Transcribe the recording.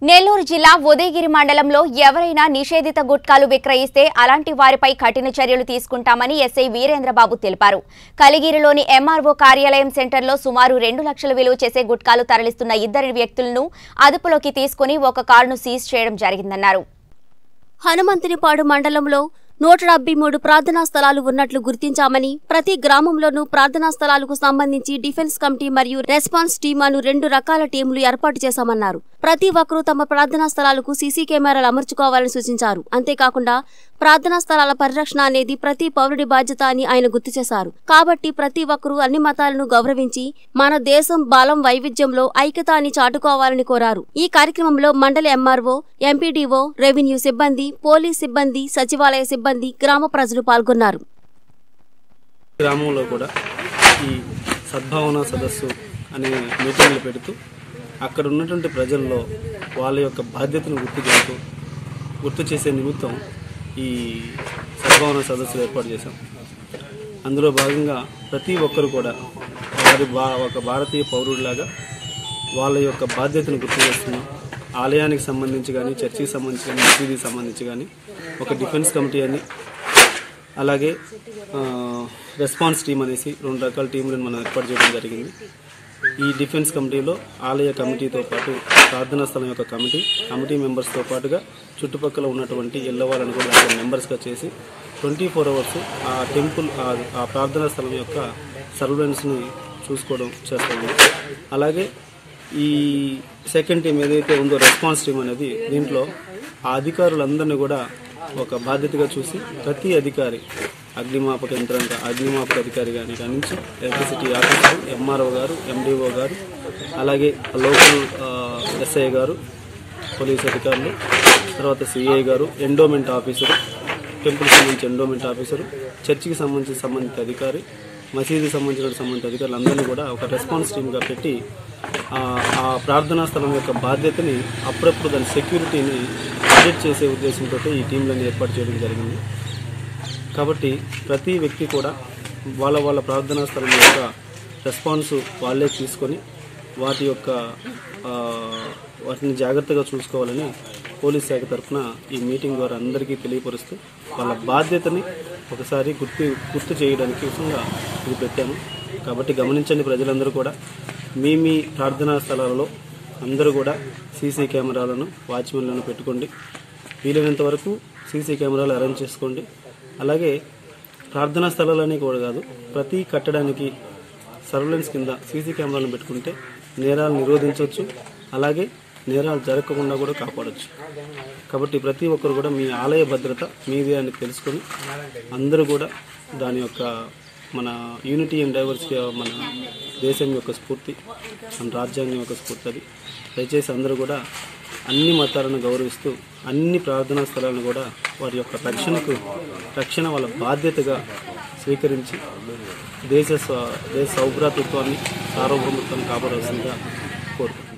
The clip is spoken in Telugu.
నెల్లూరు జిల్లా ఉదయగిరి మండలంలో ఎవరైనా నిషేధిత గుట్కాలు విక్రయిస్తే అలాంటి వారిపై కఠిన చర్యలు తీసుకుంటామని ఎస్ఐ వీరేంద్రబాబు తెలిపారు కలిగిరిలోని ఎంఆర్ఓ కార్యాలయం సెంటర్లో సుమారు రెండు లక్షల విలువ చేసే గుట్కాలు తరలిస్తున్న ఇద్దరు వ్యక్తులను అదుపులోకి తీసుకుని ఒక కారును సీజ్ చేయడం జరిగిందన్నారు హనుమంతునిపాడు మండలంలో నూట డెబ్బై మూడు ప్రార్థనా స్థలాలు ఉన్నట్లు గుర్తించామని ప్రతి గ్రామంలోనూ ప్రార్థనా స్థలాలకు సంబంధించి డిఫెన్స్ కమిటీ మరియు రెస్పాన్స్ టీమ్ అను రెండు రకాల టీంలు ఏర్పాటు చేశామన్నారు ప్రతి ఒక్కరూ తమ ప్రార్థనా స్థలాలకు సీసీ కెమెరాలు అమర్చుకోవాలని సూచించారు అంతేకాకుండా ప్రార్థనా స్థలాల పరిరక్షణ అనేది ప్రతి పౌరుడి బాధ్యత అని ఆయన గుర్తు చేశారు కాబట్టి ప్రతి ఒక్కరూ అన్ని మతాలను గౌరవించి మన దేశం బలం వైవిధ్యంలో ఐక్యత అని చాటుకోవాలని కోరారు ఈ కార్యక్రమంలో మండలి ఎంఆర్ఓ ఎంపీడీఓ రెవెన్యూ సిబ్బంది పోలీస్ సిబ్బంది సచివాలయ సిబ్బంది గ్రామ ప్రజలు పాల్గొన్నారు గ్రామంలో కూడా ఈ సద్భావన సదస్సు అనే మీటింగ్లు పెడుతూ అక్కడ ఉన్నటువంటి ప్రజల్లో వాళ్ళ యొక్క బాధ్యతను గుర్తు చేస్తూ గుర్తు చేసే నిమిత్తం ఈ సద్భావన సదస్సులు ఏర్పాటు చేశాం అందులో భాగంగా ప్రతి ఒక్కరు కూడా వారి బా ఒక భారతీయ పౌరుడిలాగా వాళ్ళ యొక్క బాధ్యతను గుర్తు చేస్తున్నాం ఆలయానికి సంబంధించి కానీ చర్చికి సంబంధించి కానీ మసీదీకి సంబంధించి కానీ ఒక డిఫెన్స్ కమిటీ అని అలాగే ఆ, రెస్పాన్స్ టీం అనేసి రెండు రకాల టీంలను మనం ఏర్పాటు చేయడం జరిగింది ఈ డిఫెన్స్ కమిటీలో ఆలయ కమిటీతో పాటు ప్రార్థనా స్థలం యొక్క కమిటీ కమిటీ మెంబర్స్తో పాటుగా చుట్టుపక్కల ఉన్నటువంటి ఇళ్ళ వాళ్ళని కూడా దాంట్లో మెంబర్స్గా చేసి ట్వంటీ ఫోర్ అవర్స్ ఆ టెంపుల్ ఆ- ఆ ప్రార్థనా స్థలం యొక్క సర్వెలెన్స్ని చూసుకోవడం చేస్తుంది అలాగే ఈ సెకండ్ టీం ఏదైతే ఉందో రెస్పాన్స్ టీం అనేది దీంట్లో ఆ అధికారులందరినీ కూడా ఒక బాధ్యతగా చూసి ప్రతి అధికారి అగ్నిమాపక యంత్రాంగ అగ్నిమాపక అధికారి కానీ కాడి నుంచి electricity officer MRO garu MDO garu అలాగే లోకల్ ఎస్ఐ గారు పోలీస్ అధికారులు తర్వాత సిఐ గారు ఎండోమెంట్ ఆఫీసరు టెంపుల్కి సంబంధించి ఎండోమెంట్ ఆఫీసరు చర్చికి సంబంధించిన సంబంధిత అధికారి మసీదుకి సంబంధించిన సంబంధిత అధికారులు అందరినీ కూడా ఒక రెస్పాన్స్ టీమ్గా పెట్టి ఆ ఆ ప్రార్థనా స్థలం యొక్క బాధ్యతని అప్పుడప్పుడు దాని సెక్యూరిటీని అప్డేట్ చేసే ఉద్దేశంతో ఈ టీంలను ఏర్పాటు చేయడం జరిగింది కాబట్టి ప్రతి వ్యక్తి కూడా వాళ్ళ వాళ్ళ ప్రార్థనా స్థలం యొక్క రెస్పాన్స్ వాళ్ళే తీసుకొని వాటి యొక్క ఆ, వాటిని జాగ్రత్తగా చూసుకోవాలని పోలీస్ శాఖ తరఫున ఈ మీటింగ్ ద్వారా అందరికీ తెలియపరుస్తూ వాళ్ళ బాధ్యతని ఒకసారి గుర్తు గుర్తు చేయడానికి విధంగా ఇది పెట్టాము కాబట్టి గమనించండి ప్రజలందరూ కూడా మీ మీ ప్రార్థనా స్థలాలలో అందరూ కూడా సీసీ కెమెరాలను వాచ్మెన్లను పెట్టుకోండి వీలైనంత వరకు సీసీ కెమెరాలు అరేంజ్ చేసుకోండి అలాగే ప్రార్థనా స్థలాలని కూడా కాదు ప్రతి కట్టడానికి సర్వలెన్స్ కింద సీసీ కెమెరాలను పెట్టుకుంటే నేరాలు నిరోధించవచ్చు అలాగే నేరాలు జరగకుండా కూడా కాపాడవచ్చు కాబట్టి ప్రతి ఒక్కరు కూడా మీ ఆలయ భద్రత మీదే అని తెలుసుకొని అందరూ కూడా దాని యొక్క మన యూనిటీ అండ్ డైవర్సిటీ మన దేశం యొక్క స్ఫూర్తి మన రాజ్యాంగం యొక్క స్ఫూర్తి అది దయచేసి అందరూ కూడా అన్ని మతాలను గౌరవిస్తూ అన్ని ప్రార్థనా స్థలాలను కూడా వారి యొక్క రక్షణకు రక్షణ వాళ్ళ బాధ్యతగా స్వీకరించి దేశ స్వ- దేశ సౌభ్రాతృత్వాన్ని సార్వభౌమత్వాన్ని కాపాడాల్సిందిగా కోరుకుంటున్నాను